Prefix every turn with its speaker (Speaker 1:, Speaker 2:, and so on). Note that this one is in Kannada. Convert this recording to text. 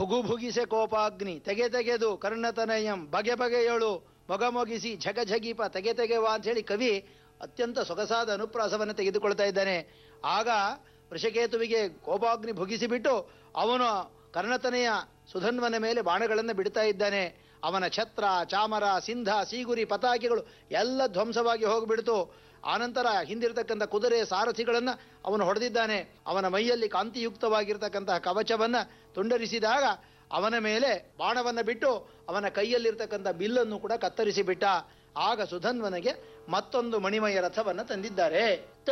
Speaker 1: ಭುಗು ಭುಗಿಸೆ ಕೋಪಾಗ್ನಿ ತೆಗೆ ತೆಗೆದು ಕರ್ಣತನಯಂ ಬಗೆ ಬಗೆಯಳು ಮೊಗಮೊಗಿಸಿ ಝಗ ಝಗೀಪ ತೆಗೆ ತೆಗೆವ ಅಂತ ಹೇಳಿ ಕವಿ ಅತ್ಯಂತ ಸೊಗಸಾದ ಅನುಪ್ರಾಸವನ್ನು ತೆಗೆದುಕೊಳ್ತಾ ಇದ್ದಾನೆ ಆಗ ವೃಷಕೇತುವಿಗೆ ಕೋಪಾಗ್ನಿ ಭುಗಿಸಿಬಿಟ್ಟು ಅವನು ಕರ್ಣತನೆಯ ಸುಧನ್ವನ ಮೇಲೆ ಬಾಣಗಳನ್ನು ಬಿಡ್ತಾ ಇದ್ದಾನೆ ಅವನ ಛತ್ರ ಚಾಮರ ಸಿಂಧ ಸೀಗುರಿ ಪತಾಕಿಗಳು ಎಲ್ಲ ಧ್ವಂಸವಾಗಿ ಹೋಗಿಬಿಡ್ತು ಆನಂತರ ಹಿಂದಿರ್ತಕ್ಕಂಥ ಕುದುರೆ ಸಾರಥಿಗಳನ್ನು ಅವನು ಹೊಡೆದಿದ್ದಾನೆ ಅವನ ಮೈಯಲ್ಲಿ ಕಾಂತಿಯುಕ್ತವಾಗಿರ್ತಕ್ಕಂತಹ ಕವಚವನ್ನ ತುಂಡರಿಸಿದಾಗ ಅವನ ಮೇಲೆ ಬಾಣವನ್ನ ಬಿಟ್ಟು ಅವನ ಕೈಯಲ್ಲಿರ್ತಕ್ಕಂಥ ಬಿಲ್ಲನ್ನು ಕೂಡ ಕತ್ತರಿಸಿ ಬಿಟ್ಟ ಆಗ ಸುಧನ್ವನಿಗೆ ಮತ್ತೊಂದು ಮಣಿಮಯ ರಥವನ್ನ ತಂದಿದ್ದಾರೆ